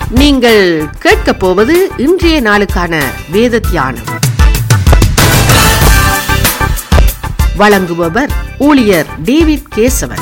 நீங்கள் கேட்கப் போவது இன்றைய நாளுக்கான வேத தியானம் வழங்குபவர் ஊழியர் டேவிட் கேசவன்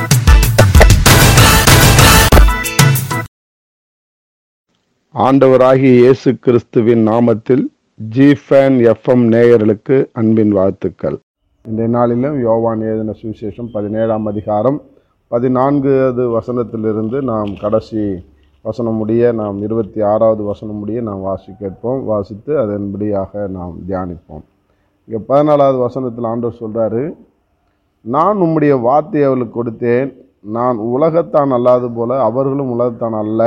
ஆண்டவராகிய இயேசு கிறிஸ்துவின் நாமத்தில் ஜிஃபேன் எஃப்எம் நேயர்களுக்கு அன்பின் வாழ்த்துக்கள் இந்த நாளிலும் யோவான் ஏதின சுவிசேஷம் பதினேழாம் அதிகாரம் பதினான்காவது வசனத்திலிருந்து நாம் கடைசி வசனம் முடிய நாம் இருபத்தி ஆறாவது வசனம் முடிய நாம் வாசி கேட்போம் வாசித்து அதன்படியாக நாம் தியானிப்போம் இங்கே பதினாலாவது வசனத்தில் ஆண்டவர் சொல்கிறாரு நான் உம்முடைய வார்த்தை அவளுக்கு கொடுத்தேன் நான் உலகத்தான் அல்லாது போல அவர்களும் உலகத்தான் அல்ல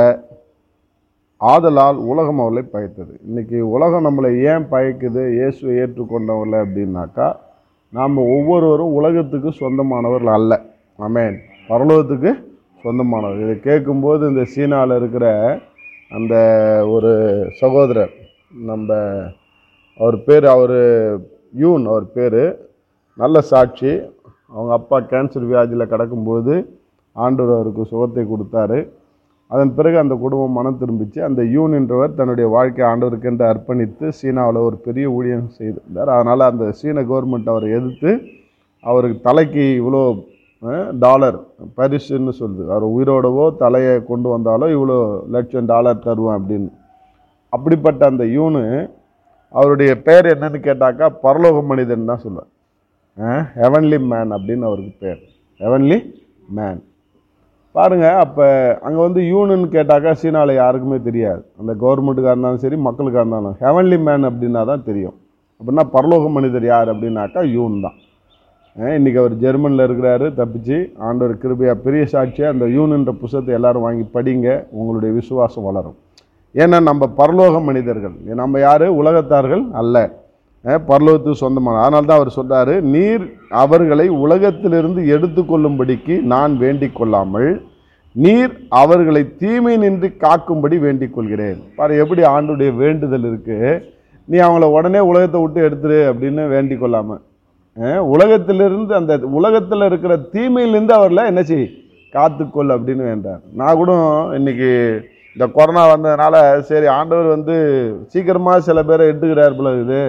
ஆதலால் உலகம் அவளை பயத்தது இன்னைக்கு உலகம் நம்மளை ஏன் பயக்குது இயேசுவை ஏற்றுக்கொண்டவங்கள அப்படின்னாக்கா நாம் ஒவ்வொருவரும் உலகத்துக்கு சொந்தமானவர்கள் அல்ல ஆமென் பரலோகத்துக்கு சொந்தமானவர் இதை கேட்கும்போது இந்த சீனாவில் இருக்கிற அந்த ஒரு சகோதரர் நம்ம அவர் பேர் அவர் யூன் அவர் பேர் நல்ல சாட்சி அவங்க அப்பா கேன்சர் வியாதியில் கிடக்கும்பொழுது ஆண்டவர் அவருக்கு சுகத்தை கொடுத்தாரு அதன் பிறகு அந்த குடும்பம் மனம் திரும்பிச்சு அந்த யூன் என்றவர் தன்னுடைய வாழ்க்கை ஆண்டவருக்கென்று அர்ப்பணித்து சீனாவில் ஒரு பெரிய ஊழியம் செய்திருந்தார் அதனால் அந்த சீன கவர்மெண்ட் அவரை எதிர்த்து அவருக்கு தலைக்கு இவ்வளோ அஹ், டாலர் பரிசுன்னு சொல்லுது அவர் உயிரோடவோ தலையை கொண்டு வந்தாலோ இவ்வளோ லட்சம் டாலர் தருவேன் அப்படின்னு அப்படிப்பட்ட அந்த யூனு அவருடைய பேர் என்னன்னு கேட்டாக்கா பரலோக மனிதன் தான் சொல்லுவார் ஹெவன்லி மேன் அப்படின்னு அவருக்கு பேர் ஹெவன்லி மேன் பாருங்க அப்போ அங்கே வந்து யூனுன்னு கேட்டாக்கா சீனாவில் யாருக்குமே தெரியாது அந்த கவர்மெண்ட்டுக்காக இருந்தாலும் சரி மக்களுக்காக இருந்தாலும் ஹெவன்லி மேன் அப்படின்னா தான் தெரியும் அப்படின்னா பரலோக மனிதர் யார் அப்படின்னாக்கா யூன் தான் அஹ் இன்னைக்கு அவர் ஜெர்மனியில் இருக்கிறாரு தப்பிச்சு ஆண்டவர் கிருபையா பெரிய சாட்சியாக அந்த யூனுன்ற புஸ்தகத்தை எல்லாரும் வாங்கி படிங்க உங்களுடைய விசுவாசம் வளரும் ஏன்னா நம்ம பரலோக மனிதர்கள் நம்ம யார் உலகத்தார்கள் அல்ல அஹ் பரலோகத்துக்கு சொந்தமான அதனால தான் அவர் சொல்றாரு நீர் அவர்களை உலகத்திலிருந்து எடுத்துக்கொள்ளும்படிக்கு நான் வேண்டிக் கொள்ளாமல் நீர் அவர்களை தீமை நின்று காக்கும்படி வேண்டிக் கொள்கிறேன் பாரு எப்படி ஆண்டுடைய வேண்டுதல் இருக்கு நீ அவங்கள உடனே உலகத்தை விட்டு எடுத்துரு அப்படின்னு வேண்டிக் கொள்ளாம அஹ் உலகத்திலிருந்து அந்த உலகத்தில் இருக்கிற தீமையிலிருந்து அவர்களை என்ன செய் காத்துக்கொள் அப்படின்னு வேண்டார் நான் கூட இன்னைக்கு இந்த கொரோனா வந்ததுனால சரி ஆண்டவர் வந்து சீக்கிரமாக சில பேரை எடுத்துக்கிறார் போல இது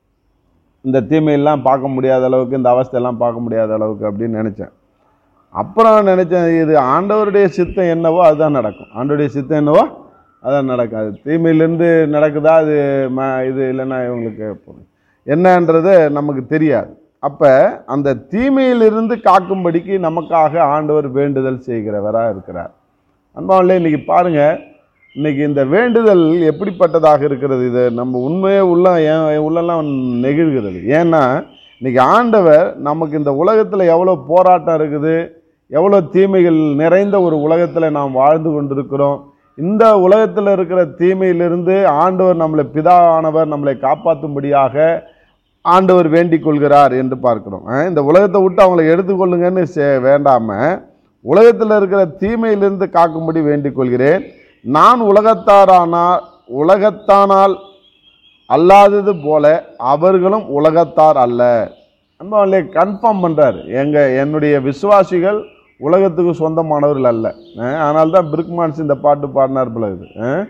இந்த தீமையெல்லாம் பார்க்க முடியாத அளவுக்கு இந்த அவஸ்தையெல்லாம் பார்க்க முடியாத அளவுக்கு அப்படின்னு நினச்சேன் அப்புறம் நினச்சேன் இது ஆண்டவருடைய சித்தம் என்னவோ அதுதான் நடக்கும் ஆண்டவருடைய சித்தம் என்னவோ அதான் நடக்கும் அது தீமையிலேருந்து நடக்குதா அது ம இது இல்லைன்னா இவங்களுக்கு போகும். என்னன்றது நமக்கு தெரியாது அப்போ அந்த தீமையிலிருந்து காக்கும்படிக்கு நமக்காக ஆண்டவர் வேண்டுதல் செய்கிறவராக இருக்கிறார் அன்பாவில்லை இன்னைக்கு பாருங்க இன்னைக்கு இந்த வேண்டுதல் எப்படிப்பட்டதாக இருக்கிறது இது நம்ம உண்மையே உள்ள என் என் உள்ளெல்லாம் நெகிழ்கிறது ஏன்னா இன்னைக்கு ஆண்டவர் நமக்கு இந்த உலகத்தில் எவ்வளோ போராட்டம் இருக்குது எவ்வளோ தீமைகள் நிறைந்த ஒரு உலகத்தில் நாம் வாழ்ந்து கொண்டிருக்கிறோம் இந்த உலகத்தில் இருக்கிற தீமையிலிருந்து ஆண்டவர் நம்மளை பிதாவானவர் நம்மளை காப்பாற்றும்படியாக ஆண்டவர் வேண்டிக் கொள்கிறார் என்று பார்க்கிறோம் அஹ் இந்த உலகத்தை விட்டு அவங்களை எடுத்துக்கொள்ளுங்கன்னு சே- வேண்டாம உலகத்தில் இருக்கிற தீமையிலிருந்து காக்கும்படி வேண்டிக் கொள்கிறேன் நான் உலகத்தாரானால் உலகத்தானால் அல்லாதது போல அவர்களும் உலகத்தார் அல்ல அன்பாவிலே கன்ஃபார்ம் பண்றாரு எங்க என்னுடைய விசுவாசிகள் உலகத்துக்கு சொந்தமானவர்கள் அல்ல அதனால தான் பிரிக்மான்ஸ் இந்த பாட்டு பாடினார் போல இது அஹ்,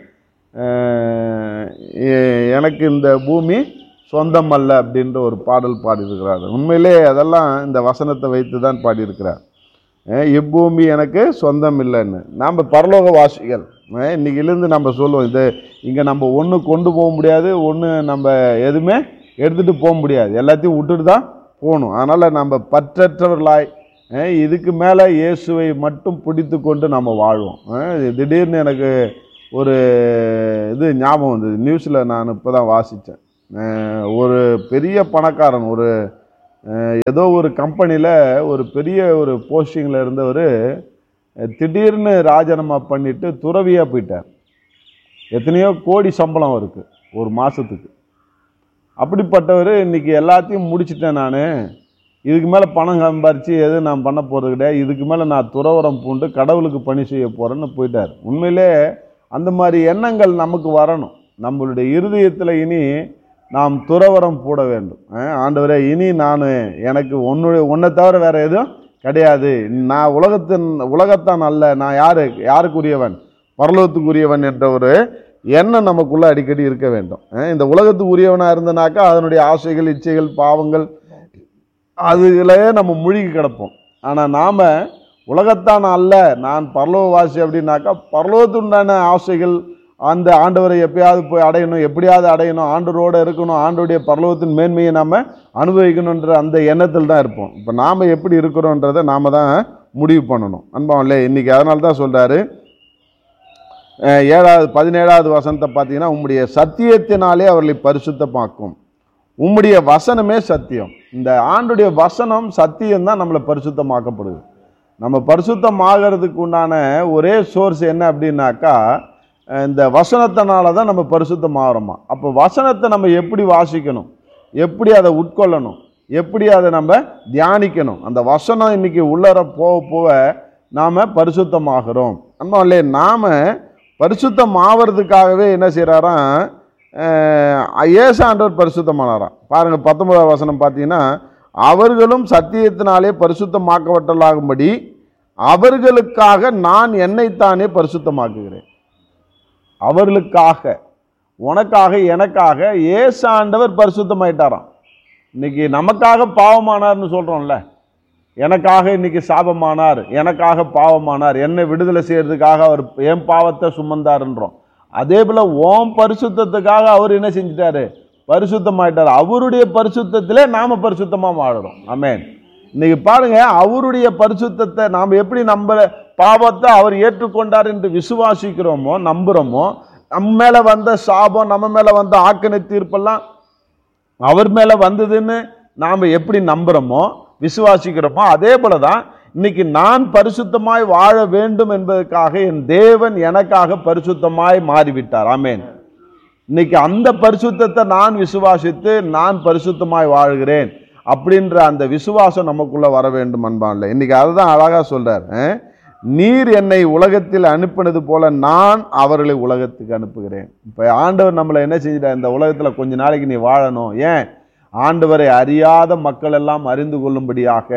அஹ், எ- எனக்கு இந்த பூமி சொந்தம் அல்ல அப்படின்ற ஒரு பாடல் பாடியிருக்கிறார் உண்மையிலே அதெல்லாம் இந்த வசனத்தை வைத்து தான் பாடியிருக்கிறார் அஹ், இப்பூமி எனக்கு சொந்தம் இல்லைன்னு நாம் பரலோக வாசிகள் அஹ், இன்னைக்கிலேருந்து நம்ம சொல்லுவோம் இது இங்கே நம்ம ஒன்று கொண்டு போக முடியாது ஒன்று நம்ம எதுவுமே எடுத்துகிட்டு போக முடியாது எல்லாத்தையும் விட்டுட்டு தான் போகணும் அதனால் நம்ம பற்றற்றவர்களாய் அஹ், இதுக்கு மேலே இயேசுவை மட்டும் பிடித்து கொண்டு நம்ம வாழ்வோம் அஹ், திடீர்னு எனக்கு ஒரு இது ஞாபகம் வந்தது நியூஸில் நான் இப்போ தான் வாசித்தேன் ஒரு பெரிய பணக்காரன் ஒரு அஹ், ஏதோ ஒரு கம்பெனியில் ஒரு பெரிய ஒரு போஸ்டிங்கில் இருந்தவர் திடீர்னு ராஜினாமா பண்ணிட்டு துறவியாக போயிட்டார் எத்தனையோ கோடி சம்பளம் இருக்கு ஒரு மாதத்துக்கு அப்படிப்பட்டவர் இன்னைக்கு எல்லாத்தையும் முடிச்சிட்டேன் நான் இதுக்கு மேலே பணம் சம்பாரித்து எதுவும் நான் பண்ண போகிறது கிடையாது இதுக்கு மேலே நான் துறவரம் பூண்டு கடவுளுக்கு பணி செய்ய போகிறேன்னு போயிட்டார் உண்மையிலே அந்த மாதிரி எண்ணங்கள் நமக்கு வரணும் நம்மளுடைய இருதயத்தில் இனி நாம் துறவரம் போட வேண்டும் அஹ் ஆண்டவரே இனி நான் எனக்கு உன்னுடைய உன்னை தவிர வேற எதுவும் கிடையாது நான் உலகத்தின் உலகத்தான் அல்ல நான் யாரு யாருக்குரியவன் பரலோகத்துக்குரியவன் என்ற ஒரு எண்ணம் நமக்குள்ள அடிக்கடி இருக்க வேண்டும் அஹ் இந்த உலகத்துக்கு உரியவனாக இருந்தனாக்கா அதனுடைய ஆசைகள் இச்சைகள் பாவங்கள் அதுகளே நம்ம முழுகி கிடப்போம் ஆனால் நாம் உலகத்தான் அல்ல நான் பரலோகவாசி அப்படின்னாக்கா பரலோகத்துண்டான ஆசைகள் அந்த ஆண்டவரை எப்பயாவது போய் அடையணும் எப்படியாவது அடையணும் ஆண்டவரோடு இருக்கணும் ஆண்டவருடைய பரலோகத்தின் மேன்மையை நாம் அனுபவிக்கணுன்ற அந்த எண்ணத்தில் தான் இருப்போம் இப்போ நாம் எப்படி இருக்கிறோன்றதை நாம் தான் முடிவு பண்ணணும் அன்பாவில்லை இன்றைக்கி அதனால தான் சொல்கிறாரு ஏழாவது பதினேழாவது வசனத்தை பார்த்தீங்கன்னா உம்முடைய சத்தியத்தினாலே அவர்களை பரிசுத்தமாக்கும் உம்முடைய வசனமே சத்தியம் இந்த ஆண்டுடைய வசனம் சத்தியம் தான் நம்மளை பரிசுத்தமாக்கப்படுது நம்ம பரிசுத்தமாகிறதுக்கு உண்டான ஒரே சோர்ஸ் என்ன அப்படின்னாக்கா அஹ் இந்த வசனத்தினால தான் நம்ம பரிசுத்தமாகறோமா அப்போ வசனத்தை நம்ம எப்படி வாசிக்கணும் எப்படி அதை உட்கொள்ளணும் எப்படி அதை நம்ம தியானிக்கணும் அந்த வசனம் இன்னைக்கு உள்ளர போக போக நாம் பரிசுத்தமாகிறோம் அம்மா இல்லையே நாம் பரிசுத்தம் ஆவறதுக்காகவே என்ன செய்கிறாராம் ஏசாண்டவர் பரிசுத்தமானாராம் பாருங்கள் பத்தொன்பதாம் வசனம் பார்த்தீங்கன்னா அவர்களும் சத்தியத்தினாலே பரிசுத்தமாக்கப்பட்டலாகும்படி அவர்களுக்காக நான் என்னைத்தானே பரிசுத்தமாக்குகிறேன் அவர்களுக்காக உனக்காக எனக்காக ஏசாண்டவர் பரிசுத்தமாயிட்டாராம் இன்னைக்கு நமக்காக பாவமானார்னு சொல்கிறோம்ல எனக்காக இன்னைக்கு சாபமானார் எனக்காக பாவமானார் என்னை விடுதலை செய்யறதுக்காக அவர் என் பாவத்தை சுமந்தாருன்றோம் அதே போல் ஓம் பரிசுத்தத்துக்காக அவர் என்ன செஞ்சிட்டாரு பரிசுத்தமாயிட்டார் அவருடைய பரிசுத்தத்திலே நாம பரிசுத்தமாக வாழறோம் ஆமென் இன்னைக்கு பாருங்க அவருடைய பரிசுத்தத்தை நாம் எப்படி நம்ம பாவத்தை அவர் ஏற்றுக்கொண்டார் என்று விசுவாசிக்கிறோமோ நம்புகிறோமோ நம்ம மேலே வந்த சாபம் நம்ம மேலே வந்த ஆக்கினை தீர்ப்பெல்லாம் அவர் மேலே வந்ததுன்னு நாம் எப்படி நம்புகிறோமோ விசுவாசிக்கிறோமோ அதே போல தான் இன்னைக்கு நான் பரிசுத்தமாய் வாழ வேண்டும் என்பதற்காக என் தேவன் எனக்காக பரிசுத்தமாய் மாறிவிட்டார் ஆமென் இன்னைக்கு அந்த பரிசுத்தத்தை நான் விசுவாசித்து நான் பரிசுத்தமாய் வாழ்கிறேன் அப்படின்ற அந்த விசுவாசம் நமக்குள்ள வர வேண்டும் அன்பான்ல இன்னைக்கு அதுதான் அழகா சொல்றார் அஹ், நீர் என்னை உலகத்தில் அனுப்பினது போல நான் அவர்களை உலகத்துக்கு அனுப்புகிறேன் இப்போ ஆண்டவர் நம்மளை என்ன செஞ்சிட்டார் இந்த உலகத்தில் கொஞ்ச நாளைக்கு நீ வாழணும் ஏன் ஆண்டவரை அறியாத மக்கள் எல்லாம் அறிந்து கொள்ளும்படியாக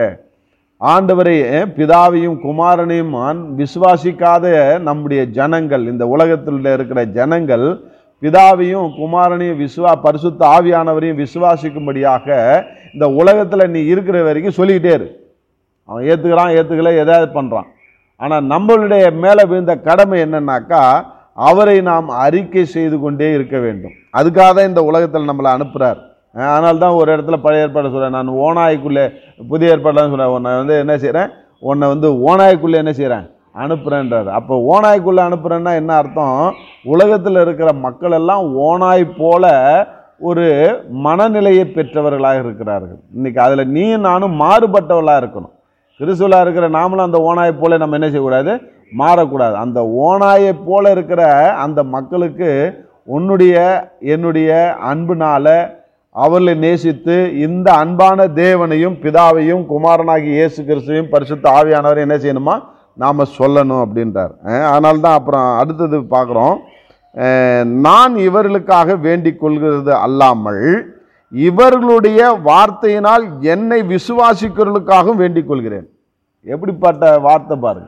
ஆண்டவரை அஹ், பிதாவையும் குமாரனையும் ஆண்- விசுவாசிக்காத நம்முடைய ஜனங்கள் இந்த உலகத்தில் இருக்கிற ஜனங்கள் பிதாவையும் குமாரனையும் விசுவா பரிசுத்த ஆவியானவரையும் விசுவாசிக்கும்படியாக இந்த உலகத்தில் நீ இருக்கிற வரைக்கும் சொல்லிக்கிட்டே இரு அவன் ஏற்றுக்கிறான் ஏற்றுக்கல எதாவது பண்ணுறான் ஆனால் நம்மளுடைய மேலே விழுந்த கடமை என்னன்னாக்கா அவரை நாம் அறிக்கை செய்து கொண்டே இருக்க வேண்டும் அதுக்காக தான் இந்த உலகத்தில் நம்மளை அனுப்புகிறார் அதனால தான் ஒரு இடத்துல பழைய ஏற்பாடு சொல்கிறேன் நான் ஓனாய்க்குள்ளே புதிய ஏற்பாடுலாம் சொல்கிறேன் உன்னை வந்து என்ன செய்கிறேன் உன்னை வந்து ஓனாய்க்குள்ளே என்ன செய்கிறேன் அனுப்புகிறேன்றார் அப்போ ஓனாய்க்குள்ளே அனுப்புகிறேன்னா என்ன அர்த்தம் உலகத்தில் இருக்கிற மக்கள் எல்லாம் ஓனாய் போல ஒரு மனநிலையை பெற்றவர்களாக இருக்கிறார்கள் இன்னைக்கு அதில் நீயும் நானும் மாறுபட்டவர்களாக இருக்கணும் கிறிஸ்துவலாக இருக்கிற நாமளும் அந்த ஓனாயை போல நம்ம என்ன செய்யக்கூடாது மாறக்கூடாது அந்த ஓனாயை போல இருக்கிற அந்த மக்களுக்கு உன்னுடைய என்னுடைய அன்புனால அவர்களை நேசித்து இந்த அன்பான தேவனையும் பிதாவையும் குமாரனாகி இயேசு கிறிஸ்துவையும் பரிசுத்த ஆவியானவரை என்ன செய்யணுமா நாம் சொல்லணும் அப்படின்றார் அஹ் அதனால தான் அப்புறம் அடுத்தது பார்க்குறோம் நான் இவர்களுக்காக வேண்டிக் கொள்கிறது அல்லாமல் இவர்களுடைய வார்த்தையினால் என்னை விசுவாசிக்கிறவர்களுக்காகவும் வேண்டிக் கொள்கிறேன் எப்படிப்பட்ட வார்த்தை பாருங்க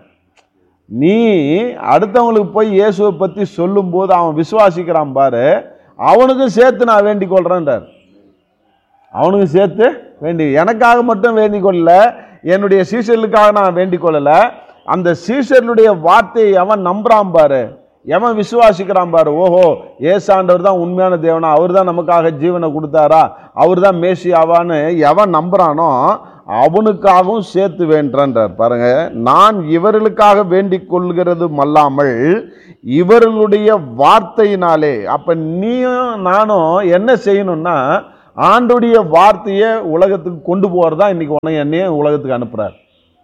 நீ அடுத்தவங்களுக்கு போய் இயேசுவை பற்றி சொல்லும்போது அவன் விசுவாசிக்கிறான் பாரு அவனுக்கும் சேர்த்து நான் வேண்டிக் கொள்கிறேன்றார் அவனுக்கு சேர்த்து வேண்டி எனக்காக மட்டும் வேண்டிக் கொள்ளல என்னுடைய சீஷர்களுக்காக நான் வேண்டிக் கொள்ளல அந்த சீஷர்களுடைய வார்த்தையை எவன் நம்புறான் பாரு எவன் விசுவாசிக்கிறான் பாரு ஓஹோ ஏசாண்டவர் தான் உண்மையான தேவனா அவர் தான் நமக்காக ஜீவனை கொடுத்தாரா அவர் தான் மேசியாவான்னு எவன் நம்புறானோ அவனுக்காகவும் சேர்த்து வேண்டன்றார் பாருங்க நான் இவர்களுக்காக வேண்டிக் கொள்கிறதும் அல்லாமல் இவர்களுடைய வார்த்தையினாலே அப்ப நீயும் நானும் என்ன செய்யணும்னா ஆண்டுடைய வார்த்தையை உலகத்துக்கு கொண்டு போகிறது தான் இன்னைக்கு உனக்கு என்னையும் உலகத்துக்கு அனுப்புகிறார்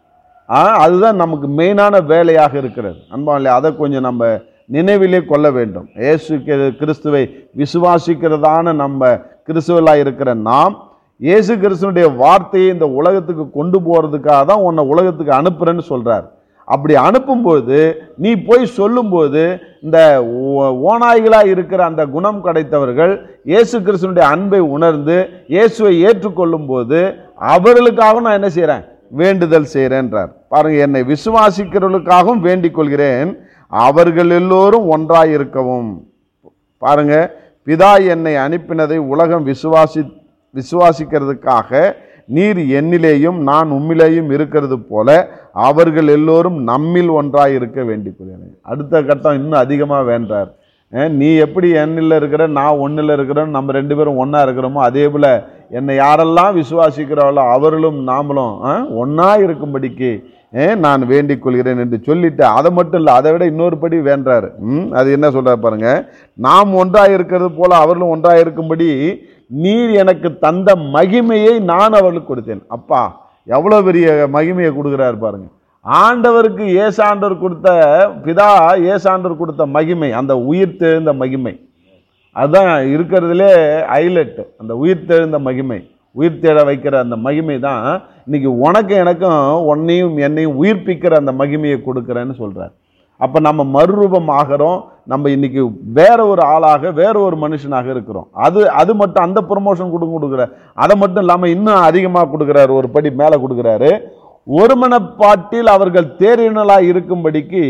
ஆ அதுதான் நமக்கு மெயினான வேலையாக இருக்கிறது அன்பாலே அதை கொஞ்சம் நம்ம நினைவிலே கொள்ள வேண்டும் இயேசு கி- கிறிஸ்துவை விசுவாசிக்கிறதான நம்ம கிறிஸ்துவலாக இருக்கிற நாம் இயேசு கிறிஸ்துவனுடைய வார்த்தையை இந்த உலகத்துக்கு கொண்டு போகிறதுக்காக தான் உன்னை உலகத்துக்கு அனுப்புகிறேன்னு சொல்கிறார் அப்படி அனுப்பும்போது நீ போய் சொல்லும்போது இந்த ஓ- ஓநாய்களாக இருக்கிற அந்த குணம் கிடைத்தவர்கள் இயேசு கிறிஸ்துவனுடைய அன்பை உணர்ந்து இயேசுவை ஏற்றுக்கொள்ளும் போது அவர்களுக்காகவும் நான் என்ன செய்கிறேன் வேண்டுதல் செய்கிறேன்றார் பாருங்க என்னை விசுவாசிக்கிறவர்களுக்காகவும் வேண்டிக் கொள்கிறேன் அவர்கள் எல்லோரும் ஒன்றாய் இருக்கவும் பாருங்க பிதா என்னை அனுப்பினதை உலகம் விசுவாசி விசுவாசிக்கிறதுக்காக நீர் என்னிலேயும் நான் உம்மிலேயும் இருக்கிறது போல அவர்கள் எல்லோரும் நம்மில் ஒன்றாய் இருக்க வேண்டிக் கொள்கிறேன் அடுத்த கட்டம் இன்னும் அதிகமாக வேண்டார் அஹ் நீ எப்படி என்னில் இருக்கிற நான் ஒன்றில் இருக்கிறோம் நம்ம ரெண்டு பேரும் ஒன்றா இருக்கிறோமோ அதே போல் என்னை யாரெல்லாம் விசுவாசிக்கிறாளோ அவர்களும் நாமளும் ஒன்றா இருக்கும்படிக்கு அஹ் நான் வேண்டிக் கொள்கிறேன் என்று சொல்லிட்டு அதை மட்டும் இல்லை அதை விட இன்னொரு படி வேண்டார் ம் அது என்ன சொல்றார் பாருங்க நாம் ஒன்றாக இருக்கிறது போல அவர்களும் ஒன்றாக இருக்கும்படி நீர் எனக்கு தந்த மகிமையை நான் அவர்களுக்கு கொடுத்தேன் அப்பா எவ்வளோ பெரிய மகிமையை கொடுக்குறாரு பாருங்க ஆண்டவருக்கு ஏசாண்டவர் கொடுத்த பிதா ஏசாண்டவர் கொடுத்த மகிமை அந்த உயிர் தெழுந்த மகிமை அதுதான் இருக்கிறதுலே ஹைலைட் அந்த உயிர் தெழுந்த மகிமை உயிர் தேட வைக்கிற அந்த மகிமை தான் இன்னைக்கு உனக்கு எனக்கும் உன்னையும் என்னையும் உயிர்ப்பிக்கிற அந்த மகிமையை கொடுக்குறேன்னு சொல்றார் அப்போ நம்ம மறுரூபம் ஆகிறோம் நம்ம இன்னைக்கு வேற ஒரு ஆளாக வேற ஒரு மனுஷனாக இருக்கிறோம் அது அது மட்டும் அந்த ப்ரொமோஷன் கொடுக்க கொடுக்குற அதை மட்டும் இல்லாமல் இன்னும் அதிகமாக கொடுக்குறாரு ஒரு படி மேலே கொடுக்குறாரு ஒருமனப்பாட்டில் அவர்கள் தேரினலாய் இருக்கும்படிக்கு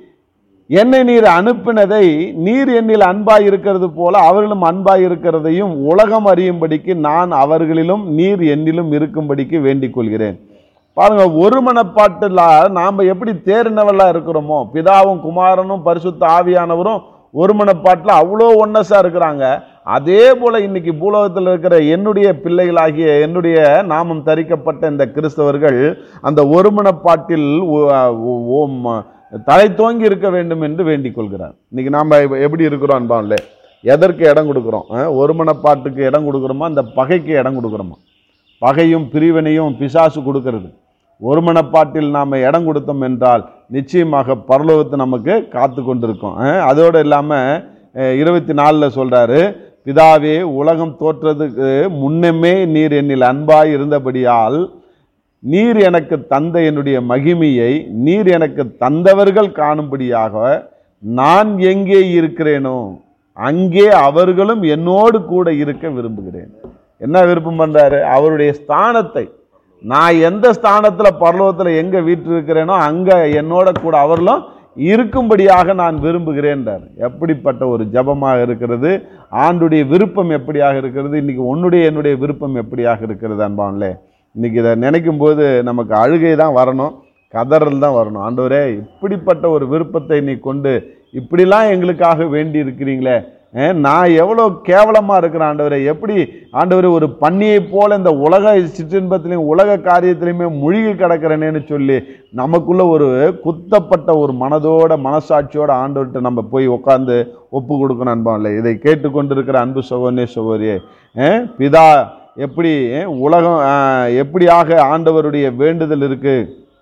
என்னை நீர் அனுப்பினதை நீர் என்னில் அன்பாய் இருக்கிறது போல அவர்களும் அன்பாய் இருக்கிறதையும் உலகம் அறியும்படிக்கு நான் அவர்களிலும் நீர் என்னிலும் இருக்கும்படிக்கு வேண்டிக் கொள்கிறேன் பாருங்க ஒரு மனப்பாட்டில் நாம் எப்படி தேறினவர்களா இருக்கிறோமோ பிதாவும் குமாரனும் பரிசுத்த ஆவியானவரும் ஒரு மனப்பாட்டில் அவ்வளோ ஒன்னஸாக இருக்கிறாங்க அதே போல இன்னைக்கு பூலோகத்தில் இருக்கிற என்னுடைய பிள்ளைகளாகிய என்னுடைய நாமம் தரிக்கப்பட்ட இந்த கிறிஸ்தவர்கள் அந்த ஒருமனப்பாட்டில் ஒ- ஒ- ஓ- தலை தோங்கி இருக்க வேண்டும் என்று வேண்டிக் கொள்கிறார் இன்னைக்கு நாம் எப்படி இருக்கிறோம் அன்பான்ல எதற்கு இடம் கொடுக்குறோம் அஹ், ஒருமனப்பாட்டுக்கு இடம் கொடுக்குறோமா இந்த பகைக்கு இடம் கொடுக்குறோமா பகையும் பிரிவினையும் பிசாசு கொடுக்கிறது ஒருமனப்பாட்டில் நாம் இடம் கொடுத்தோம் என்றால் நிச்சயமாக பரலோகத்தை நமக்கு காத்து கொண்டிருக்கும் அஹ், அதோடு இல்லாமல் இருபத்தி நாலில் சொல்கிறாரு பிதாவே உலகம் தோற்றதுக்கு முன்னமே நீர் என்னில் அன்பாய் இருந்தபடியால் நீர் எனக்கு தந்த என்னுடைய மகிமையை நீர் எனக்கு தந்தவர்கள் காணும்படியாக நான் எங்கே இருக்கிறேனோ அங்கே அவர்களும் என்னோடு கூட இருக்க விரும்புகிறேன் என்ன விருப்பம் பண்றாரு அவருடைய ஸ்தானத்தை நான் எந்த ஸ்தானத்துல பரலோகத்துல எங்க வீற்றிருக்கிறேனோ அங்க என்னோட கூட அவர்களும் இருக்கும்படியாக நான் விரும்புகிறேன்றார் எப்படிப்பட்ட ஒரு ஜெபமாக இருக்கிறது ஆண்டுடைய விருப்பம் எப்படியாக இருக்கிறது இன்னைக்கு உன்னுடைய என்னுடைய விருப்பம் எப்படியாக இருக்கிறது அன்பான்லே இன்னைக்கு இதை நினைக்கும் போது நமக்கு அழுகை தான் வரணும் கதறல் தான் வரணும் ஆண்டவரே இப்படிப்பட்ட ஒரு விருப்பத்தை நீ கொண்டு இப்படிலாம் எங்களுக்காக வேண்டி இருக்கிறீங்களே அஹ், நான் எவ்வளோ கேவலமாக இருக்கிறேன் ஆண்டவரே எப்படி ஆண்டவரே ஒரு பன்னியை போல இந்த உலக சிற்றின்பத்திலையும் உலக காரியத்திலையுமே மூழ்கி கிடக்கிறேனேன்னு சொல்லி நமக்குள்ள ஒரு குத்தப்பட்ட ஒரு மனதோட மனசாட்சியோட ஆண்டவர்கிட்ட நம்ம போய் உட்காந்து ஒப்பு கொடுக்கணும் அன்பான்ல இதை கேட்டுக்கொண்டிருக்கிற அன்பு சகோதரனே சகோதரியே அஹ், பிதா எப்படி அஹ், உலகம் அஹ், எப்படியாக ஆண்டவருடைய வேண்டுதல் இருக்கு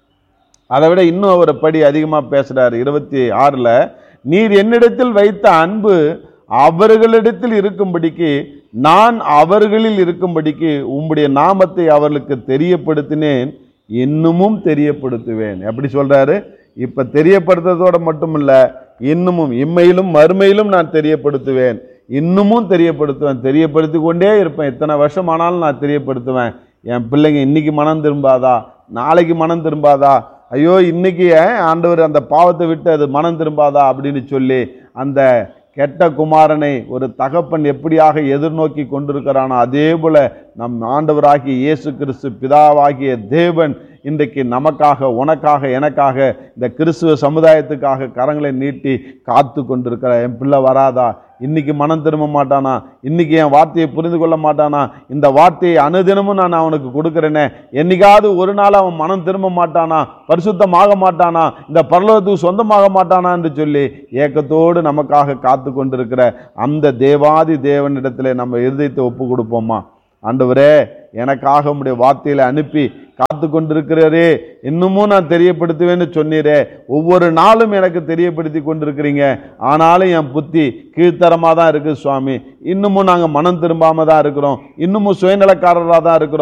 அதை விட இன்னும் ஒரு படி அதிகமாக பேசுறாரு இருபத்தி ஆறில் நீர் என்னிடத்தில் வைத்த அன்பு அவர்களிடத்தில் இருக்கும்படிக்கு நான் அவர்களில் இருக்கும்படிக்கு உம்முடைய நாமத்தை அவர்களுக்கு தெரியப்படுத்தினேன் இன்னமும் தெரியப்படுத்துவேன் எப்படி சொல்றாரு இப்ப தெரியப்படுத்துறதோட மட்டும் இல்ல இன்னமும் இம்மையிலும் மறுமையிலும் நான் தெரியப்படுத்துவேன் இன்னமும் தெரியப்படுத்துவேன் தெரியப்படுத்தி கொண்டே இருப்பேன் இத்தனை வருஷம் ஆனாலும் நான் தெரியப்படுத்துவேன் என் பிள்ளைங்க இன்னைக்கு மனம் திரும்பாதா நாளைக்கு மனம் திரும்பாதா ஐயோ இன்னைக்கு ஏன் ஆண்டவர் அந்த பாவத்தை விட்டு அது மனம் திரும்பாதா அப்படின்னு சொல்லி அந்த கெட்ட குமாரனை ஒரு தகப்பன் எப்படியாக எதிர்நோக்கி கொண்டிருக்கிறானோ அதே போல நம் ஆண்டவராகிய இயேசு கிறிஸ்து பிதாவாகிய தேவன் இன்றைக்கு நமக்காக உனக்காக எனக்காக இந்த கிறிஸ்துவ சமுதாயத்துக்காக கரங்களை நீட்டி காத்து கொண்டிருக்கிற என் பிள்ளை வராதா இன்னைக்கு மனம் திரும்ப மாட்டானா இன்னைக்கு என் வார்த்தையை புரிந்து கொள்ள மாட்டானா இந்த வார்த்தையை அனுதினமும் நான் அவனுக்கு கொடுக்குறேனே என்னைக்காவது ஒரு நாள் அவன் மனம் திரும்ப மாட்டானா பரிசுத்தமாக மாட்டானா இந்த பரலோகத்துக்கு சொந்தமாக மாட்டானா என்று சொல்லி ஏக்கத்தோடு நமக்காக காத்து கொண்டிருக்கிற அந்த தேவாதி தேவனிடத்தில் நம்ம இருதயத்தை ஒப்பு கொடுப்போமா ஆண்டவரே எனக்காக உம்முடைய வார்த்தையில அனுப்பி காத்து கொண்டிருக்கிறரே இன்னமும் நான் தெரியப்படுத்துவேன்னு சொன்னீரே ஒவ்வொரு நாளும் எனக்கு தெரியப்படுத்தி கொண்டிருக்கிறீங்க ஆனாலும் என் புத்தி கீழ்த்தரமாக தான் இருக்குது சுவாமி இன்னமும் நாங்கள் மனம் திரும்பாம தான் இருக்கிறோம் இன்னமும் சுயநலக்காரராக தான் இருக்கிறோம்